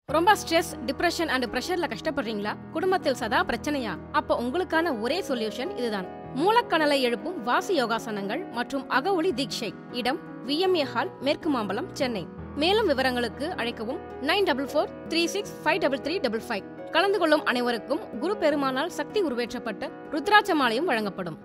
ரொம்ப stress depression and பிரஷர்ல கஷ்டப்படுறீங்களா குடும்பத்தில் சதா பிரச்சனையா அப்ப உங்களுக்கான ஒரே சொல்யூஷன் இதுதான் மூலக்கணலை எழுப்பும் வாசி யோகாசனங்கள் மற்றும் அகஒளி தீட்சை இடம் விஎம்ஏ ஹால் மேற்கு மாம்பலம் சென்னை மேலும் விவரங்களுக்கு அழைக்கவும் nine double four three six five double three double five கலந்து கொள்ளும் அனைவருக்கும் குரு பெருமானால் சக்தி உருவேற்றப்பட்ட ருத்ராட்ச மாலையும் வழங்கப்படும்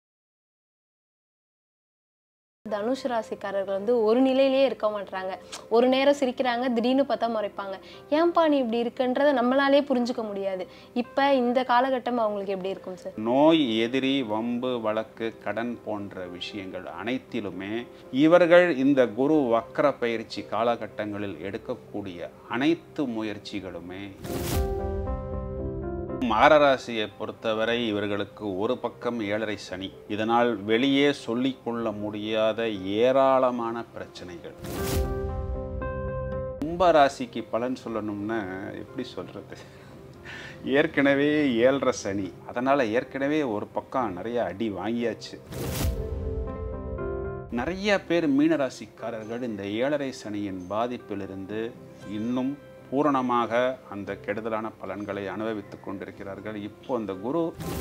தனுஷ் ராசிக்காரர்கள் வந்து ஒரு நிலையிலேயே இருக்க மாட்டாங்க ஒரு நேரம் சிரிக்கிறாங்க திடீர்னு பார்த்தா முறைப்பாங்க ஏன்பா நீ இப்படி இருக்குன்றத நம்மளாலே புரிஞ்சுக்க முடியாது இப்போ இந்த காலகட்டம் அவங்களுக்கு எப்படி இருக்கும் சார் நோய் எதிரி வம்பு வழக்கு கடன் போன்ற விஷயங்கள் அனைத்திலுமே இவர்கள் இந்த குரு வக்கர பயிற்சி காலகட்டங்களில் எடுக்கக்கூடிய அனைத்து முயற்சிகளுமே மகர ராசியை பொறுத்தவரை இவர்களுக்கு ஒரு பக்கம் ஏழரை சனி இதனால் வெளியே சொல்லிக்கொள்ள முடியாத ஏராளமான பிரச்சனைகள் கும்ப ராசிக்கு பலன் சொல்லணும்னா எப்படி சொல்றது ஏற்கனவே ஏழரை சனி அதனால் ஏற்கனவே ஒரு பக்கம் நிறைய அடி வாங்கியாச்சு நிறைய பேர் மீனராசிக்காரர்கள் இந்த ஏழரை சனியின் பாதிப்பிலிருந்து இன்னும் பூரணமாக அந்த கெடுதலான பலன்களை அனுபவித்துக் கொண்டிருக்கிறார்கள் இப்போ அந்த குரு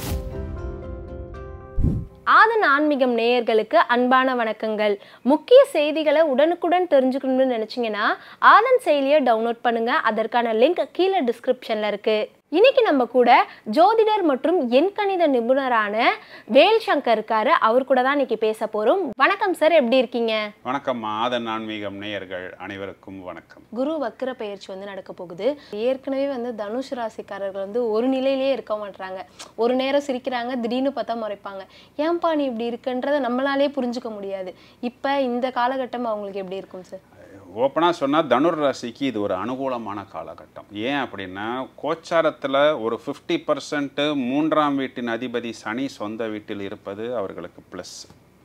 ஆதன் ஆன்மீகம் நேயர்களுக்கு அன்பான வணக்கங்கள் முக்கிய செய்திகளை உடனுக்குடன் தெரிஞ்சுக்கணும்னு நினைச்சீங்கன்னா ஆதன் செயலியை டவுன்லோட் பண்ணுங்க அதற்கான லிங்க் கீழே டிஸ்கிரிப்ஷன்ல இருக்கு இன்னைக்கு நம்ம கூட ஜோதிடர் மற்றும் எண்கணித நிபுணரான வேல் சங்கர் இருக்காரு அவர் கூட தான் இன்னைக்கு பேச போறோம் வணக்கம் சார் எப்படி இருக்கீங்க வணக்கம் ஆதன் ஆன்மீகம் நேயர்கள் அனைவருக்கும் வணக்கம் குரு வக்கர பயிற்சி வந்து நடக்க போகுது ஏற்கனவே வந்து தனுஷ் ராசிக்காரர்கள் வந்து ஒரு நிலையிலேயே இருக்க மாட்டாங்க ஒரு நேரம் சிரிக்கிறாங்க திடீர்னு பார்த்தா முறைப்பாங்க ஏன்பா நீ இப்படி இருக்குன்றத நம்மளாலே புரிஞ்சுக்க முடியாது இப்போ இந்த காலகட்டம் அவங்களுக்கு எப்படி இருக்கும் சார் ஓப்பனாக சொன்னால் தனுர் ராசிக்கு இது ஒரு அனுகூலமான காலகட்டம் ஏன் அப்படின்னா கோச்சாரத்தில் ஒரு ஃபிஃப்டி பர்சன்ட்டு மூன்றாம் வீட்டின் அதிபதி சனி சொந்த வீட்டில் இருப்பது அவர்களுக்கு ப்ளஸ்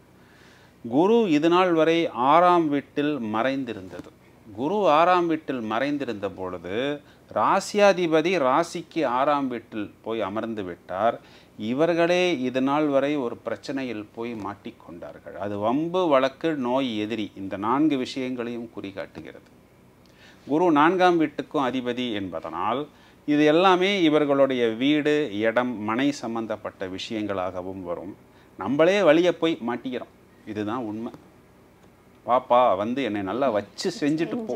குரு இதுநாள் வரை ஆறாம் வீட்டில் மறைந்திருந்தது குரு ஆறாம் வீட்டில் மறைந்திருந்த பொழுது ராசியாதிபதி ராசிக்கு ஆறாம் வீட்டில் போய் அமர்ந்து விட்டார் இவர்களே இது நாள் வரை ஒரு பிரச்சனையில் போய் மாட்டிக்கொண்டார்கள் அது வம்பு வழக்கு நோய் எதிரி இந்த நான்கு விஷயங்களையும் குறிகாட்டுகிறது குரு நான்காம் வீட்டுக்கும் அதிபதி என்பதனால் இது எல்லாமே இவர்களுடைய வீடு இடம் மனை சம்பந்தப்பட்ட விஷயங்களாகவும் வரும் நம்மளே வழியை போய் மாட்டிக்கிறோம் இதுதான் உண்மை பாப்பா வந்து என்னை நல்லா வச்சு செஞ்சுட்டு போ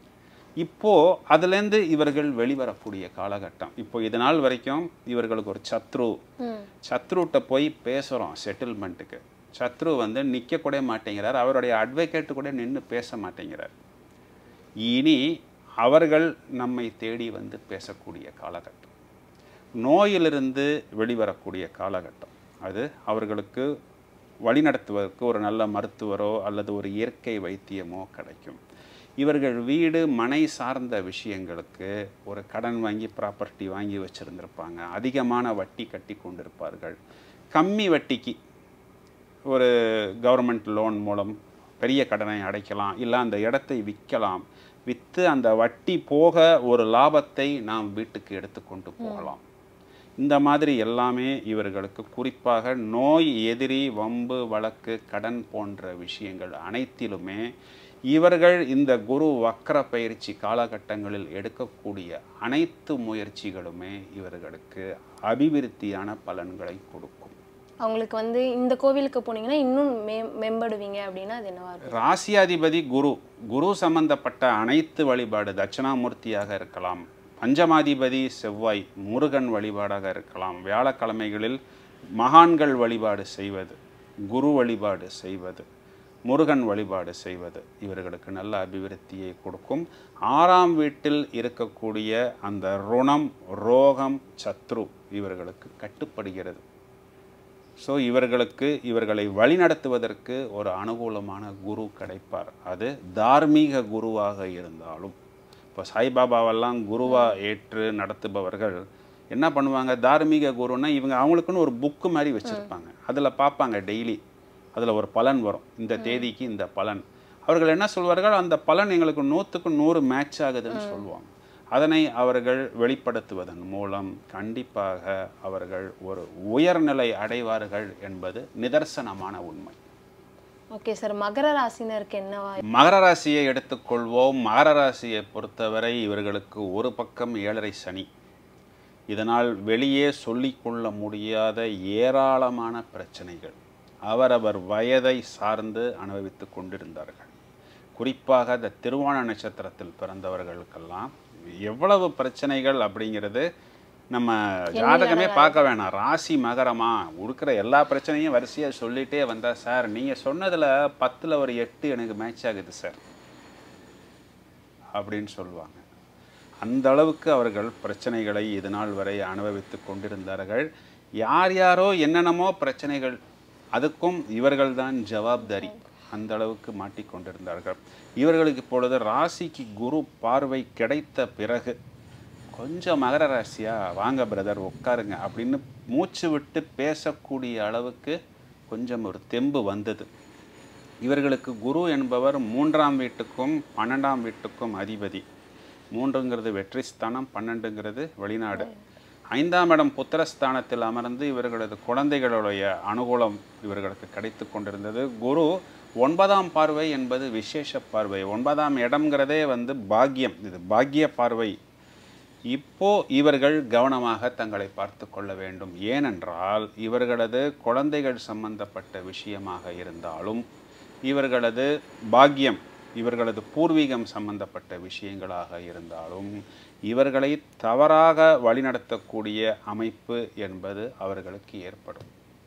இப்போ அதுலேருந்து இவர்கள் வெளிவரக்கூடிய காலகட்டம் இப்போ இது நாள் வரைக்கும் இவர்களுக்கு ஒரு சத்ரு சத்ருட்ட போய் பேசுகிறோம் செட்டில்மெண்ட்டுக்கு சத்ரு வந்து நிற்க கூட மாட்டேங்கிறார் அவருடைய அட்வொகேட்டு கூட நின்று பேச மாட்டேங்கிறார் இனி அவர்கள் நம்மை தேடி வந்து பேசக்கூடிய காலகட்டம் நோயிலிருந்து வெளிவரக்கூடிய காலகட்டம் அது அவர்களுக்கு வழிநடத்துவதற்கு ஒரு நல்ல மருத்துவரோ அல்லது ஒரு இயற்கை வைத்தியமோ கிடைக்கும் இவர்கள் வீடு மனை சார்ந்த விஷயங்களுக்கு ஒரு கடன் வாங்கி ப்ராப்பர்ட்டி வாங்கி வச்சுருந்துருப்பாங்க அதிகமான வட்டி கட்டி கொண்டிருப்பார்கள் கம்மி வட்டிக்கு ஒரு கவர்மெண்ட் லோன் மூலம் பெரிய கடனை அடைக்கலாம் இல்லை அந்த இடத்தை விற்கலாம் விற்று அந்த வட்டி போக ஒரு லாபத்தை நாம் வீட்டுக்கு எடுத்துக்கொண்டு போகலாம் இந்த மாதிரி எல்லாமே இவர்களுக்கு குறிப்பாக நோய் எதிரி வம்பு வழக்கு கடன் போன்ற விஷயங்கள் அனைத்திலுமே இவர்கள் இந்த குரு வக்கர பயிற்சி காலகட்டங்களில் எடுக்கக்கூடிய அனைத்து முயற்சிகளுமே இவர்களுக்கு அபிவிருத்தியான பலன்களை கொடுக்கும் அவங்களுக்கு வந்து இந்த கோவிலுக்கு போனீங்கன்னா இன்னும் மே மேம்படுவீங்க அப்படின்னா அது என்னவா இருக்கும் ராசியாதிபதி குரு குரு சம்பந்தப்பட்ட அனைத்து வழிபாடு தட்சிணாமூர்த்தியாக இருக்கலாம் பஞ்சமாதிபதி செவ்வாய் முருகன் வழிபாடாக இருக்கலாம் வியாழக்கிழமைகளில் மகான்கள் வழிபாடு செய்வது குரு வழிபாடு செய்வது முருகன் வழிபாடு செய்வது இவர்களுக்கு நல்ல அபிவிருத்தியை கொடுக்கும் ஆறாம் வீட்டில் இருக்கக்கூடிய அந்த ருணம் ரோகம் சத்ரு இவர்களுக்கு கட்டுப்படுகிறது ஸோ இவர்களுக்கு இவர்களை வழிநடத்துவதற்கு ஒரு அனுகூலமான குரு கிடைப்பார் அது தார்மீக குருவாக இருந்தாலும் இப்போ சாய்பாபாவெல்லாம் குருவாக ஏற்று நடத்துபவர்கள் என்ன பண்ணுவாங்க தார்மீக குருன்னா இவங்க அவங்களுக்குன்னு ஒரு புக்கு மாதிரி வச்சுருப்பாங்க அதில் பார்ப்பாங்க டெய்லி அதில் ஒரு பலன் வரும் இந்த தேதிக்கு இந்த பலன் அவர்கள் என்ன சொல்வார்கள் அந்த பலன் எங்களுக்கு நூற்றுக்கு நூறு மேட்ச் ஆகுதுன்னு சொல்லுவாங்க அதனை அவர்கள் வெளிப்படுத்துவதன் மூலம் கண்டிப்பாக அவர்கள் ஒரு உயர்நிலை அடைவார்கள் என்பது நிதர்சனமான உண்மை ஓகே சார் மகர ராசினருக்கு என்னவா மகர ராசியை எடுத்துக்கொள்வோம் மகர ராசியை பொறுத்தவரை இவர்களுக்கு ஒரு பக்கம் ஏழரை சனி இதனால் வெளியே சொல்லிக்கொள்ள முடியாத ஏராளமான பிரச்சனைகள் அவரவர் வயதை சார்ந்து அனுபவித்து கொண்டிருந்தார்கள் குறிப்பாக இந்த திருவோண நட்சத்திரத்தில் பிறந்தவர்களுக்கெல்லாம் எவ்வளவு பிரச்சனைகள் அப்படிங்கிறது நம்ம ஜாதகமே பார்க்க வேணாம் ராசி மகரமா இருக்கிற எல்லா பிரச்சனையும் வரிசையாக சொல்லிட்டே வந்தா சார் நீங்கள் சொன்னதில் பத்தில் ஒரு எட்டு எனக்கு மேட்ச் ஆகுது சார் அப்படின்னு சொல்லுவாங்க அந்த அளவுக்கு அவர்கள் பிரச்சனைகளை இது நாள் வரை அனுபவித்து கொண்டிருந்தார்கள் யார் யாரோ என்னென்னமோ பிரச்சனைகள் அதுக்கும் இவர்கள்தான் ஜவாப்தாரி அந்த அளவுக்கு மாட்டிக்கொண்டிருந்தார்கள் இவர்களுக்கு இப்பொழுது ராசிக்கு குரு பார்வை கிடைத்த பிறகு கொஞ்சம் மகர ராசியா வாங்க பிரதர் உட்காருங்க அப்படின்னு மூச்சு விட்டு பேசக்கூடிய அளவுக்கு கொஞ்சம் ஒரு தெம்பு வந்தது இவர்களுக்கு குரு என்பவர் மூன்றாம் வீட்டுக்கும் பன்னெண்டாம் வீட்டுக்கும் அதிபதி மூன்றுங்கிறது வெற்றி ஸ்தானம் பன்னெண்டுங்கிறது வெளிநாடு ஐந்தாம் இடம் புத்திரஸ்தானத்தில் அமர்ந்து இவர்களது குழந்தைகளுடைய அனுகூலம் இவர்களுக்கு கிடைத்து கொண்டிருந்தது குரு ஒன்பதாம் பார்வை என்பது விசேஷ பார்வை ஒன்பதாம் இடம்ங்கிறதே வந்து பாக்கியம் இது பாக்கிய பார்வை இப்போ இவர்கள் கவனமாக தங்களை பார்த்து கொள்ள வேண்டும் ஏனென்றால் இவர்களது குழந்தைகள் சம்பந்தப்பட்ட விஷயமாக இருந்தாலும் இவர்களது பாக்கியம் இவர்களது பூர்வீகம் சம்பந்தப்பட்ட விஷயங்களாக இருந்தாலும் இவர்களை தவறாக வழிநடத்தக்கூடிய அமைப்பு என்பது அவர்களுக்கு ஏற்படும்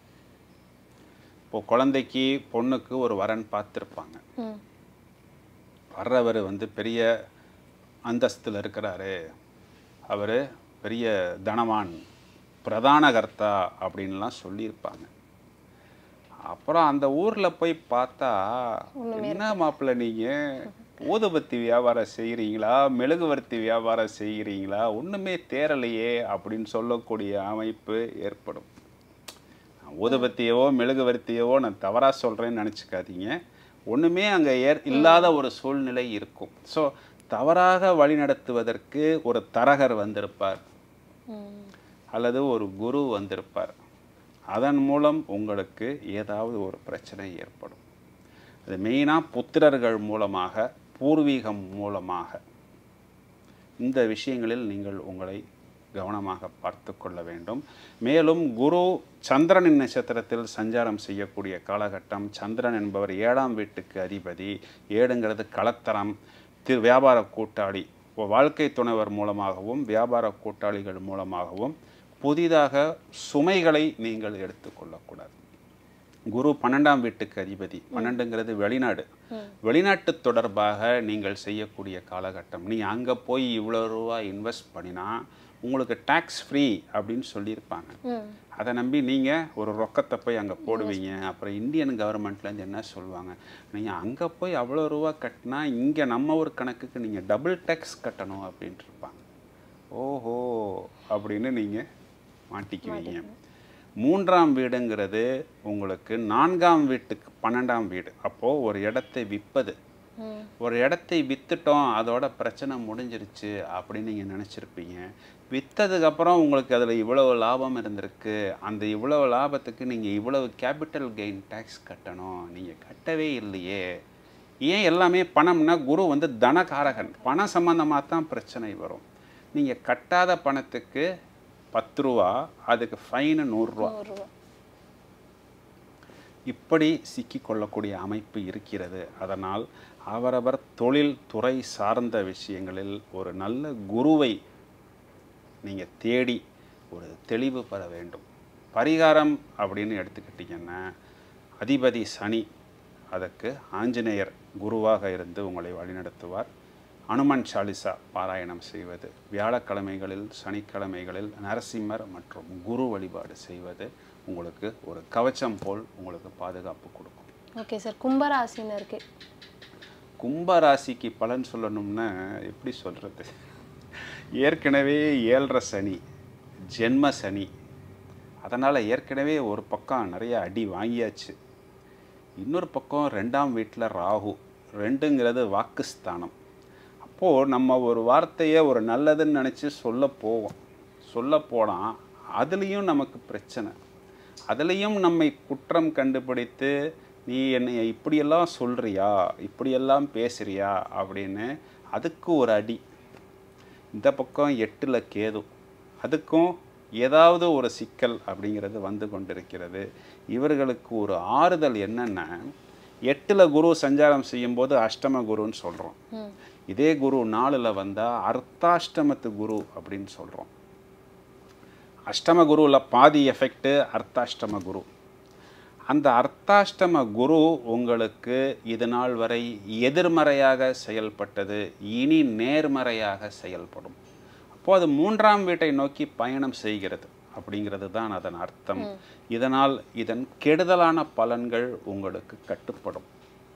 இப்போ குழந்தைக்கு பொண்ணுக்கு ஒரு வரன் பார்த்துருப்பாங்க ம் வர்றவர் வந்து பெரிய அந்தஸ்தில் இருக்கிறாரு அவர் பெரிய தனவான் பிரதான கர்த்தா அப்படின்லாம் சொல்லியிருப்பாங்க அப்புறம் அந்த ஊரில் போய் பார்த்தா என்ன மாப்பிள்ளை நீங்கள் ஊதுபத்தி வியாபாரம் செய்கிறீங்களா மெழுகுவர்த்தி வியாபாரம் செய்கிறீங்களா ஒன்றுமே தேரலையே அப்படின்னு சொல்லக்கூடிய அமைப்பு ஏற்படும் ஊதுபத்தியவோ மெழுகுவர்த்தியவோ நான் தவறாக சொல்கிறேன்னு நினச்சிக்காதீங்க ஒன்றுமே அங்கே ஏற் இல்லாத ஒரு சூழ்நிலை இருக்கும் ஸோ தவறாக வழிநடத்துவதற்கு ஒரு தரகர் வந்திருப்பார் ம் அல்லது ஒரு குரு வந்திருப்பார் அதன் மூலம் உங்களுக்கு ஏதாவது ஒரு பிரச்சனை ஏற்படும் அது மெயினாக புத்திரர்கள் மூலமாக பூர்வீகம் மூலமாக இந்த விஷயங்களில் நீங்கள் உங்களை கவனமாக பார்த்து கொள்ள வேண்டும் மேலும் குரு சந்திரனின் நட்சத்திரத்தில் சஞ்சாரம் செய்யக்கூடிய காலகட்டம் சந்திரன் என்பவர் ஏழாம் வீட்டுக்கு அதிபதி ஏழுங்கிறது கலத்தரம் திரு வியாபார கூட்டாளி இப்போ வாழ்க்கை துணைவர் மூலமாகவும் வியாபார கூட்டாளிகள் மூலமாகவும் புதிதாக சுமைகளை நீங்கள் எடுத்துக்கொள்ளக்கூடாது குரு பன்னெண்டாம் வீட்டுக்கு அதிபதி பன்னெண்டுங்கிறது வெளிநாடு வெளிநாட்டு தொடர்பாக நீங்கள் செய்யக்கூடிய காலகட்டம் நீ அங்கே போய் இவ்வளோ ரூபா இன்வெஸ்ட் பண்ணினா உங்களுக்கு டேக்ஸ் ஃப்ரீ அப்படின்னு சொல்லியிருப்பாங்க ம் அதை நம்பி நீங்கள் ஒரு ரொக்கத்தை போய் அங்கே போடுவீங்க அப்புறம் இந்தியன் கவர்மெண்ட்லேருந்து என்ன சொல்லுவாங்க நீங்கள் அங்கே போய் அவ்வளோ ரூபா கட்டினா இங்கே நம்ம ஒரு கணக்குக்கு நீங்கள் டபுள் டேக்ஸ் கட்டணும் அப்படின்ட்டு இருப்பாங்க ஓஹோ அப்படின்னு நீங்கள் மாட்டிக்குவீங்க மூன்றாம் வீடுங்கிறது உங்களுக்கு நான்காம் வீட்டுக்கு பன்னெண்டாம் வீடு அப்போது ஒரு இடத்தை விற்பது ம் ஒரு இடத்தை வித்துட்டோம் அதோட பிரச்சனை முடிஞ்சிருச்சு அப்படின்னு நீங்கள் நினச்சிருப்பீங்க விற்றதுக்கப்புறம் உங்களுக்கு அதில் இவ்வளவு லாபம் இருந்திருக்கு அந்த இவ்வளவு லாபத்துக்கு நீங்கள் இவ்வளவு கேபிட்டல் கெயின் டேக்ஸ் கட்டணும் நீங்கள் கட்டவே இல்லையே ஏன் எல்லாமே பணம்னா குரு வந்து தனகாரகன் பணம் சம்பந்தமாக தான் பிரச்சனை வரும் நீங்கள் கட்டாத பணத்துக்கு பத்து ரூபா அதுக்கு ஃபைனு நூறுரூவா நூறுரூவா இப்படி சிக்கிக்கொள்ளக்கூடிய அமைப்பு இருக்கிறது அதனால் அவரவர் தொழில் துறை சார்ந்த விஷயங்களில் ஒரு நல்ல குருவை நீங்கள் தேடி ஒரு தெளிவு பெற வேண்டும் பரிகாரம் அப்படின்னு எடுத்துக்கிட்டிங்கன்னா அதிபதி சனி அதற்கு ஆஞ்சநேயர் குருவாக இருந்து உங்களை வழிநடத்துவார் அனுமன் சாலிசா பாராயணம் செய்வது வியாழக்கிழமைகளில் சனிக்கிழமைகளில் நரசிம்மர் மற்றும் குரு வழிபாடு செய்வது உங்களுக்கு ஒரு கவச்சம் போல் உங்களுக்கு பாதுகாப்பு கொடுக்கும் ஓகே சார் கும்பராசினருக்கு கும்ப ராசிக்கு பலன் சொல்லணும்னா எப்படி சொல்கிறது ஏற்கனவே ஏழரை சனி ஜென்ம சனி அதனால் ஏற்கனவே ஒரு பக்கம் நிறைய அடி வாங்கியாச்சு இன்னொரு பக்கம் ரெண்டாம் வீட்டில் ராகு ரெண்டுங்கிறது வாக்குஸ்தானம் அப்போது நம்ம ஒரு வார்த்தையை ஒரு நல்லதுன்னு நினச்சி சொல்ல போவோம் சொல்ல போனால் அதுலேயும் நமக்கு பிரச்சனை அதுலேயும் நம்மை குற்றம் கண்டுபிடித்து நீ என்னை இப்படியெல்லாம் சொல்றியா இப்படியெல்லாம் பேசுறியா அப்படின்னு அதுக்கு ஒரு அடி இந்த பக்கம் எட்டில் கேது அதுக்கும் ஏதாவது ஒரு சிக்கல் அப்படிங்கிறது வந்து கொண்டிருக்கிறது இவர்களுக்கு ஒரு ஆறுதல் என்னன்னா எட்டில் குரு சஞ்சாரம் செய்யும்போது அஷ்டம குருன்னு சொல்கிறோம் இதே குரு நாலில் வந்தால் அர்த்தாஷ்டமத்து குரு அப்படின்னு சொல்கிறோம் அஷ்டம குருவில் பாதி எஃபெக்ட்டு அர்த்தாஷ்டம குரு அந்த அர்த்தாஷ்டம குரு உங்களுக்கு இது நாள் வரை எதிர்மறையாக செயல்பட்டது இனி நேர்மறையாக செயல்படும் அப்போ அது மூன்றாம் வீட்டை நோக்கி பயணம் செய்கிறது அப்படிங்கிறது தான் அதன் அர்த்தம் இதனால் இதன் கெடுதலான பலன்கள் உங்களுக்கு கட்டுப்படும்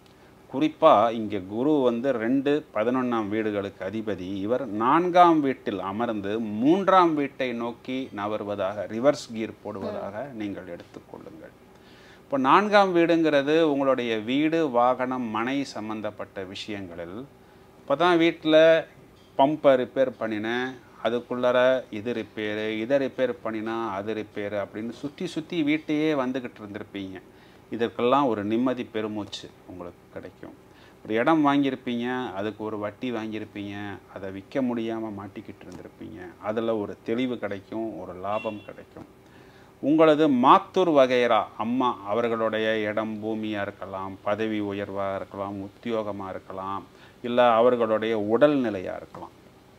குறிப்பாக இங்கே குரு வந்து ரெண்டு பதினொன்றாம் வீடுகளுக்கு அதிபதி இவர் நான்காம் வீட்டில் அமர்ந்து மூன்றாம் வீட்டை நோக்கி நகர்வதாக ரிவர்ஸ் கீர் போடுவதாக நீங்கள் எடுத்துக்கொள்ளுங்கள் இப்போ நான்காம் வீடுங்கிறது உங்களுடைய வீடு வாகனம் மனை சம்பந்தப்பட்ட விஷயங்களில் இப்போ தான் வீட்டில் பம்பை ரிப்பேர் பண்ணினேன் அதுக்குள்ளார இது ரிப்பேரு இதை ரிப்பேர் பண்ணினா அது ரிப்பேரு அப்படின்னு சுற்றி சுற்றி வீட்டையே வந்துக்கிட்டு இருந்திருப்பீங்க இதற்கெல்லாம் ஒரு நிம்மதி பெருமூச்சு உங்களுக்கு கிடைக்கும் ஒரு இடம் வாங்கியிருப்பீங்க அதுக்கு ஒரு வட்டி வாங்கியிருப்பீங்க அதை விற்க முடியாமல் மாட்டிக்கிட்டு இருந்திருப்பீங்க அதில் ஒரு தெளிவு கிடைக்கும் ஒரு லாபம் கிடைக்கும் உங்களது மாத்தூர் வகைரா அம்மா அவர்களுடைய இடம் பூமியாக இருக்கலாம் பதவி உயர்வாக இருக்கலாம் உத்தியோகமாக இருக்கலாம் இல்லை அவர்களுடைய உடல்நிலையாக இருக்கலாம்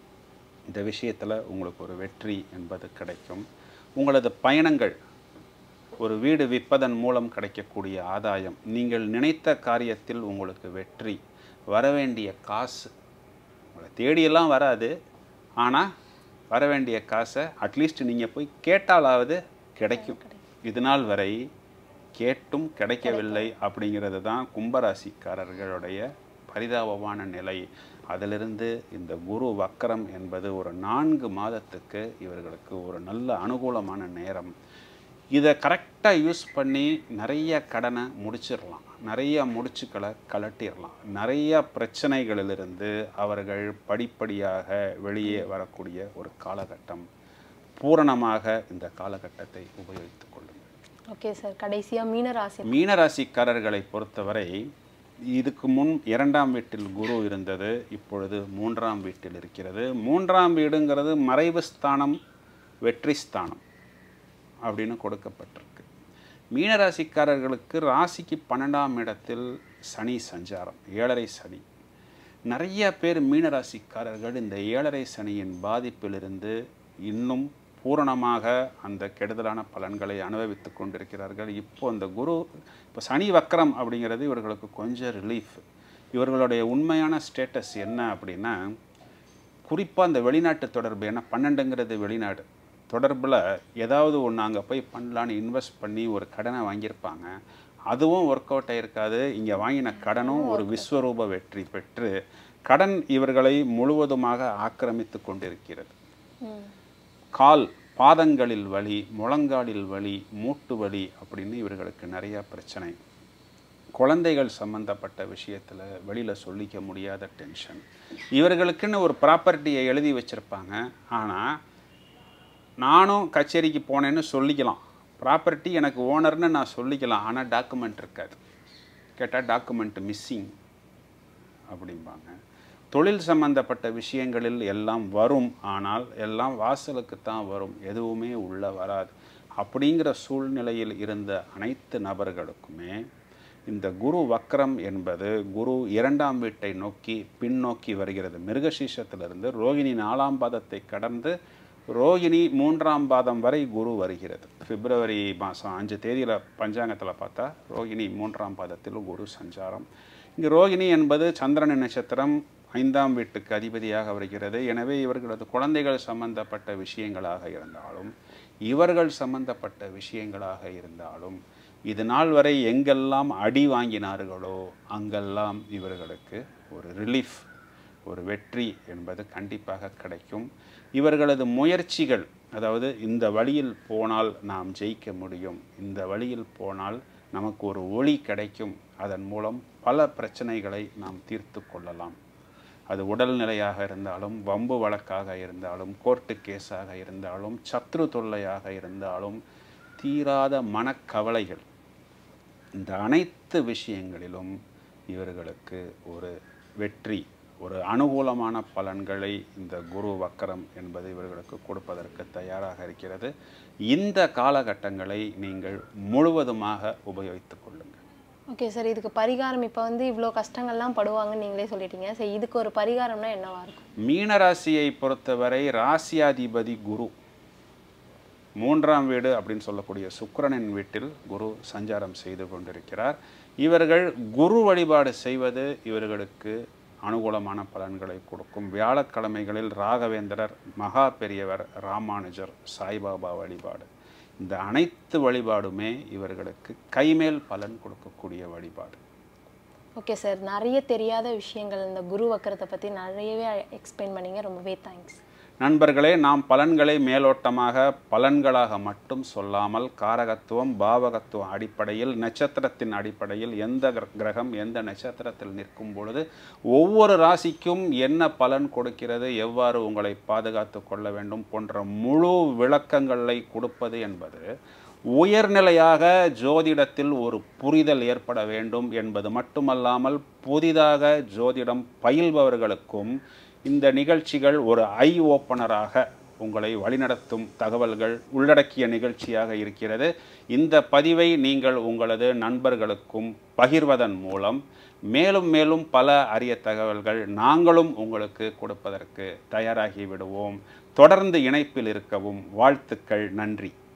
இந்த விஷயத்தில் உங்களுக்கு ஒரு வெற்றி என்பது கிடைக்கும் உங்களது பயணங்கள் ஒரு வீடு விற்பதன் மூலம் கிடைக்கக்கூடிய ஆதாயம் நீங்கள் நினைத்த காரியத்தில் உங்களுக்கு வெற்றி வர வேண்டிய காசு உங்களை தேடியெல்லாம் வராது ஆனால் வர வேண்டிய காசை அட்லீஸ்ட் நீங்கள் போய் கேட்டாலாவது கிடைக்கும் இது நாள் வரை கேட்டும் கிடைக்கவில்லை அப்படிங்கிறது தான் கும்பராசிக்காரர்களுடைய பரிதாபமான நிலை அதிலிருந்து இந்த குரு வக்கரம் என்பது ஒரு நான்கு மாதத்துக்கு இவர்களுக்கு ஒரு நல்ல அனுகூலமான நேரம் இதை கரெக்டாக யூஸ் பண்ணி நிறைய கடனை முடிச்சிடலாம் நிறைய முடிச்சுக்களை கலட்டிடலாம் நிறைய பிரச்சனைகளிலிருந்து அவர்கள் படிப்படியாக வெளியே வரக்கூடிய ஒரு காலகட்டம் பூரணமாக இந்த காலகட்டத்தை உபயோகித்துக் கொள்ளுங்கள் ஓகே சார் கடைசியா மீன ராசி மீனராசிக்காரர்களை பொறுத்தவரை இதுக்கு முன் இரண்டாம் வீட்டில் குரு இருந்தது இப்பொழுது மூன்றாம் வீட்டில் இருக்கிறது மூன்றாம் வீடுங்கிறது மறைவு ஸ்தானம் வெற்றி ஸ்தானம் அப்படின்னு கொடுக்கப்பட்டிருக்கு மீனராசிக்காரர்களுக்கு ராசிக்கு பன்னெண்டாம் இடத்தில் சனி சஞ்சாரம் ஏழரை சனி நிறைய பேர் மீனராசிக்காரர்கள் இந்த ஏழரை சனியின் பாதிப்பிலிருந்து இன்னும் பூரணமாக அந்த கெடுதலான பலன்களை அனுபவித்து கொண்டிருக்கிறார்கள் இப்போ அந்த குரு இப்போ சனி வக்கரம் அப்படிங்கிறது இவர்களுக்கு கொஞ்சம் ரிலீஃப் இவர்களுடைய உண்மையான ஸ்டேட்டஸ் என்ன அப்படின்னா குறிப்பாக அந்த வெளிநாட்டு தொடர்பு ஏன்னா பன்னெண்டுங்கிறது வெளிநாடு தொடர்பில் ஏதாவது ஒன்று அங்கே போய் பண்ணலான்னு இன்வெஸ்ட் பண்ணி ஒரு கடனை வாங்கியிருப்பாங்க அதுவும் ஒர்க் அவுட் ஆகிருக்காது இங்கே வாங்கின கடனும் ஒரு விஸ்வரூப வெற்றி பெற்று கடன் இவர்களை முழுவதுமாக ஆக்கிரமித்து கொண்டிருக்கிறது கால் பாதங்களில் வலி முழங்காலில் வலி மூட்டு வலி அப்படின்னு இவர்களுக்கு நிறைய பிரச்சனை குழந்தைகள் சம்பந்தப்பட்ட விஷயத்தில் வெளியில் சொல்லிக்க முடியாத டென்ஷன் இவர்களுக்குன்னு ஒரு ப்ராப்பர்ட்டியை எழுதி வச்சுருப்பாங்க ஆனால் நானும் கச்சேரிக்கு போனேன்னு சொல்லிக்கலாம் ப்ராப்பர்ட்டி எனக்கு ஓனர்னு நான் சொல்லிக்கலாம் ஆனால் டாக்குமெண்ட் இருக்காது கேட்டால் டாக்குமெண்ட் மிஸ்ஸிங் அப்படிம்பாங்க தொழில் சம்பந்தப்பட்ட விஷயங்களில் எல்லாம் வரும் ஆனால் எல்லாம் வாசலுக்கு தான் வரும் எதுவுமே உள்ள வராது அப்படிங்கிற சூழ்நிலையில் இருந்த அனைத்து நபர்களுக்குமே இந்த குரு வக்ரம் என்பது குரு இரண்டாம் வீட்டை நோக்கி பின்னோக்கி வருகிறது மிருகசீஷத்திலிருந்து ரோகிணி நாலாம் பாதத்தை கடந்து ரோகிணி மூன்றாம் பாதம் வரை குரு வருகிறது பிப்ரவரி மாதம் அஞ்சு தேதியில் பஞ்சாங்கத்தில் பார்த்தா ரோகிணி மூன்றாம் பாதத்தில் குரு சஞ்சாரம் இங்கே ரோகிணி என்பது சந்திரன் நட்சத்திரம் ஐந்தாம் வீட்டுக்கு அதிபதியாக வருகிறது எனவே இவர்களது குழந்தைகள் சம்பந்தப்பட்ட விஷயங்களாக இருந்தாலும் இவர்கள் சம்பந்தப்பட்ட விஷயங்களாக இருந்தாலும் இது நாள் வரை எங்கெல்லாம் அடி வாங்கினார்களோ அங்கெல்லாம் இவர்களுக்கு ஒரு ரிலீஃப் ஒரு வெற்றி என்பது கண்டிப்பாக கிடைக்கும் இவர்களது முயற்சிகள் அதாவது இந்த வழியில் போனால் நாம் ஜெயிக்க முடியும் இந்த வழியில் போனால் நமக்கு ஒரு ஒளி கிடைக்கும் அதன் மூலம் பல பிரச்சனைகளை நாம் தீர்த்து கொள்ளலாம் அது உடல்நிலையாக இருந்தாலும் வம்பு வழக்காக இருந்தாலும் கோர்ட்டு கேஸாக இருந்தாலும் சத்ரு தொல்லையாக இருந்தாலும் தீராத மனக்கவலைகள் இந்த அனைத்து விஷயங்களிலும் இவர்களுக்கு ஒரு வெற்றி ஒரு அனுகூலமான பலன்களை இந்த குரு வக்கரம் என்பது இவர்களுக்கு கொடுப்பதற்கு தயாராக இருக்கிறது இந்த காலகட்டங்களை நீங்கள் முழுவதுமாக உபயோகித்துக் கொள்ளுங்கள் ஓகே சார் இதுக்கு பரிகாரம் இப்போ வந்து இவ்வளோ கஷ்டங்கள்லாம் படுவாங்கன்னு நீங்களே சொல்லிட்டீங்க சரி இதுக்கு ஒரு பரிகாரம்னா என்னவா இருக்கும் மீனராசியை பொறுத்தவரை ராசியாதிபதி குரு மூன்றாம் வீடு அப்படின்னு சொல்லக்கூடிய சுக்கிரனின் வீட்டில் குரு சஞ்சாரம் செய்து கொண்டிருக்கிறார் இவர்கள் குரு வழிபாடு செய்வது இவர்களுக்கு அனுகூலமான பலன்களை கொடுக்கும் வியாழக்கிழமைகளில் ராகவேந்திரர் மகா பெரியவர் ராமானுஜர் சாய்பாபா வழிபாடு இந்த அனைத்து வழிபாடுமே இவர்களுக்கு கைமேல் பலன் கொடுக்கக்கூடிய வழிபாடு ஓகே சார் நிறைய தெரியாத விஷயங்கள் இந்த குரு வக்கரத்தை பற்றி நிறையவே எக்ஸ்பிளைன் பண்ணீங்க ரொம்பவே தேங்க்ஸ் நண்பர்களே நாம் பலன்களை மேலோட்டமாக பலன்களாக மட்டும் சொல்லாமல் காரகத்துவம் பாவகத்துவம் அடிப்படையில் நட்சத்திரத்தின் அடிப்படையில் எந்த கிர- கிரகம் எந்த நட்சத்திரத்தில் நிற்கும் பொழுது ஒவ்வொரு ராசிக்கும் என்ன பலன் கொடுக்கிறது எவ்வாறு உங்களை பாதுகாத்து கொள்ள வேண்டும் போன்ற முழு விளக்கங்களை கொடுப்பது என்பது உயர்நிலையாக ஜோதிடத்தில் ஒரு புரிதல் ஏற்பட வேண்டும் என்பது மட்டுமல்லாமல் புதிதாக ஜோதிடம் பயில்பவர்களுக்கும் இந்த நிகழ்ச்சிகள் ஒரு ஐ ஓப்பனராக உங்களை வழிநடத்தும் தகவல்கள் உள்ளடக்கிய நிகழ்ச்சியாக இருக்கிறது இந்த பதிவை நீங்கள் உங்களது நண்பர்களுக்கும் பகிர்வதன் மூலம் மேலும் மேலும் பல அரிய தகவல்கள் நாங்களும் உங்களுக்கு கொடுப்பதற்கு தயாராகி விடுவோம் தொடர்ந்து இணைப்பில் இருக்கவும் வாழ்த்துக்கள் நன்றி